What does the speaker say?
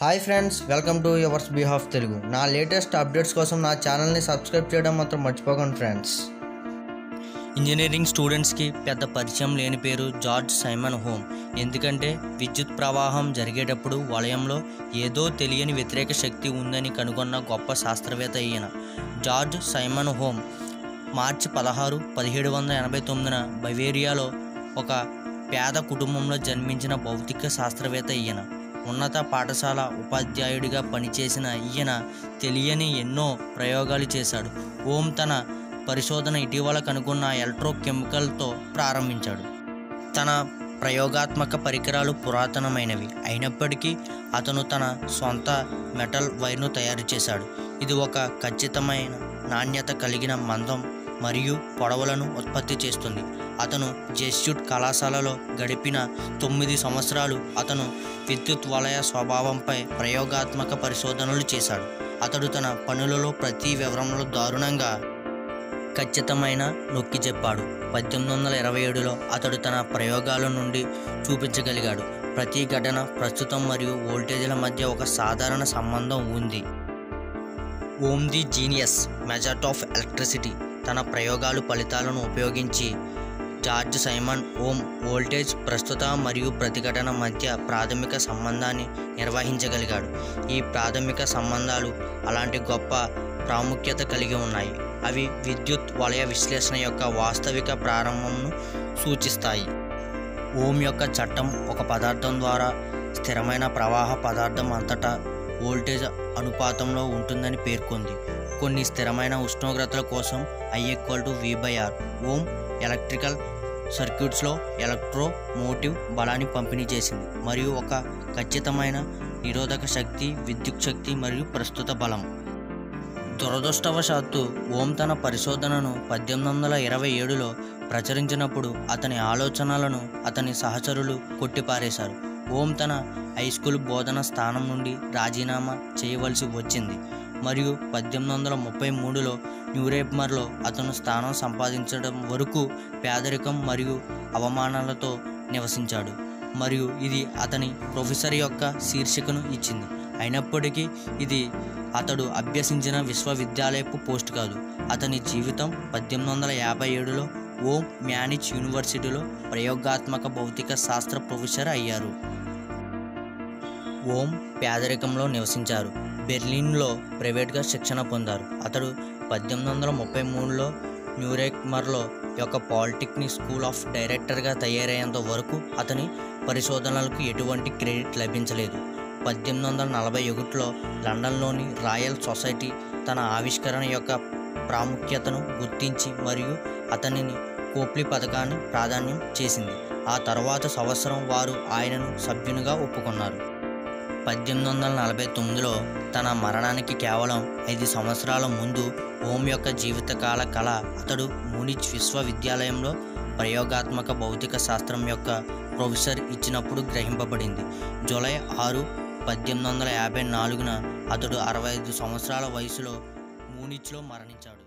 hi friends welcome to yours behalf Telugu నా latest updates కోసం నా ఛానల్ని సబ్స్క్రైబ్ చేయడం మాత్రం మర్చిపోకండి ఫ్రెండ్స్ ఇంజనీరింగ్ స్టూడెంట్స్కి పెద్ద పరిచయం లేని పేరు జార్జ్ సైమన్ హోమ్ ఎందుకంటే విద్యుత్ ప్రవాహం జరిగేటప్పుడు వలయంలో ఏదో తెలియని వ్యతిరేక శక్తి ఉందని కనుగొన్న గొప్ప శాస్త్రవేత్త ఈయన జార్జ్ సైమన్ హోమ్ మార్చి పదహారు పదిహేడు వందల ఎనభై తొమ్మిదిన బవేరియాలో ఒక పేద కుటుంబంలో జన్మించిన భౌతిక శాస్త్రవేత్త ఈయన ఉన్నత పాఠశాల ఉపాధ్యాయుడిగా పనిచేసిన ఈయన తెలియని ఎన్నో ప్రయోగాలు చేశాడు ఓం తన పరిశోధన ఇటీవల కనుగొన్న ఎలక్ట్రోకెమికల్తో ప్రారంభించాడు తన ప్రయోగాత్మక పరికరాలు పురాతనమైనవి అయినప్పటికీ అతను తన సొంత మెటల్ వైర్ను తయారు చేశాడు ఇది ఒక ఖచ్చితమైన నాణ్యత కలిగిన మందం మరియు పొడవులను ఉత్పత్తి చేస్తుంది అతను జెస్యూట్ కళాశాలలో గడిపిన తొమ్మిది సంవత్సరాలు అతను విద్యుత్ వలయ స్వభావంపై ప్రయోగాత్మక పరిశోధనలు చేశాడు అతడు తన పనులలో ప్రతి వివరంలో దారుణంగా ఖచ్చితమైన నొక్కి చెప్పాడు పద్దెనిమిది వందల ఇరవై ఏడులో అతడు తన ప్రయోగాల నుండి చూపించగలిగాడు ప్రతి ఘటన ప్రస్తుతం మరియు వోల్టేజ్ల మధ్య ఒక సాధారణ సంబంధం ఉంది Ohm the genius Mozart of electricity తన ప్రయోగాలు ఫలితాలను ఉపయోగించి జార్జ్ సైమన్ ఓమ్ వోల్టేజ్ ప్రస్తుత మరియు ప్రతిఘటన మధ్య ప్రాథమిక సంబంధాన్ని నిర్వహించగలిగాడు ఈ ప్రాథమిక సంబంధాలు అలాంటి గొప్ప ప్రాముఖ్యత కలిగి ఉన్నాయి అవి విద్యుత్ వలయ విశ్లేషణ యొక్క వాస్తవిక ప్రారంభంను సూచిస్తాయి ఓం యొక్క చట్టం ఒక పదార్థం ద్వారా స్థిరమైన ప్రవాహ పదార్థం అంతటా వోల్టేజ్ అనుపాతంలో ఉంటుందని పేర్కొంది కొన్ని స్థిరమైన ఉష్ణోగ్రతల కోసం I equal to V by R Ohm electrical సర్క్యూట్స్లో ఎలక్ట్రో మోటివ్ బలాన్ని పంపిణీ చేసింది మరియు ఒక ఖచ్చితమైన నిరోధక శక్తి విద్యుత్ శక్తి మరియు ప్రస్తుత బలం దురదృష్టవశాత్తు ఓం తన పరిశోధనను పద్దెనిమిది వందల ఇరవై ఏడులో ప్రచురించినప్పుడు అతని ఆలోచనలను అతని సహచరులు కొట్టిపారేశారు ఓం తన హై స్కూల్ బోధన స్థానం నుండి రాజీనామా చేయవలసి వచ్చింది మరియు పద్దెనిమిది వందల ముప్పై మూడులో న్యూరేప్మర్లో అతను స్థానం సంపాదించడం వరకు పేదరికం మరియు అవమానాలతో నివసించాడు మరియు ఇది అతని ప్రొఫెసర్ యొక్క శీర్షికను ఇచ్చింది అయినప్పటికీ ఇది అతడు అభ్యసించిన విశ్వవిద్యాలయపు పోస్ట్ కాదు అతని జీవితం పద్దెనిమిది వందల యాభై ఏడులో ఓం మ్యానిచ్ యూనివర్సిటీలో ప్రయోగాత్మక భౌతిక శాస్త్ర ప్రొఫెసర్ అయ్యారు ఓం పేదరికంలో నివసించారు బెర్లిన్లో ప్రైవేట్గా శిక్షణ పొందారు అతడు పద్దెనిమిది వందల ముప్పై మూడులో న్యూరెక్మర్లో యొక్క పాలిటెక్నిక్ స్కూల్ ఆఫ్ డైరెక్టర్గా తయారయ్యేంత వరకు అతని పరిశోధనలకు ఎటువంటి క్రెడిట్ లభించలేదు పద్దెనిమిది వందల నలభై ఒకటిలో లండన్లోని రాయల్ సొసైటీ తన ఆవిష్కరణ యొక్క ప్రాముఖ్యతను గుర్తించి మరియు అతనిని కోప్లీ పథకాన్ని ప్రాధాన్యం చేసింది ఆ తర్వాత సంవత్సరం వారు ఆయనను సభ్యునిగా ఒప్పుకున్నారు పద్దెనిమిది వందల నలభై తొమ్మిదిలో తన మరణానికి కేవలం ఐదు సంవత్సరాల ముందు ఓం యొక్క జీవితకాల కళ అతడు మూనిచ్ విశ్వవిద్యాలయంలో ప్రయోగాత్మక భౌతిక శాస్త్రం యొక్క ప్రొఫెసర్ ఇచ్చినప్పుడు గ్రహింపబడింది జూలై ఆరు పద్దెనిమిది వందల యాభై నాలుగున అతడు అరవై ఐదు సంవత్సరాల వయసులో మూనిచ్లో మరణించాడు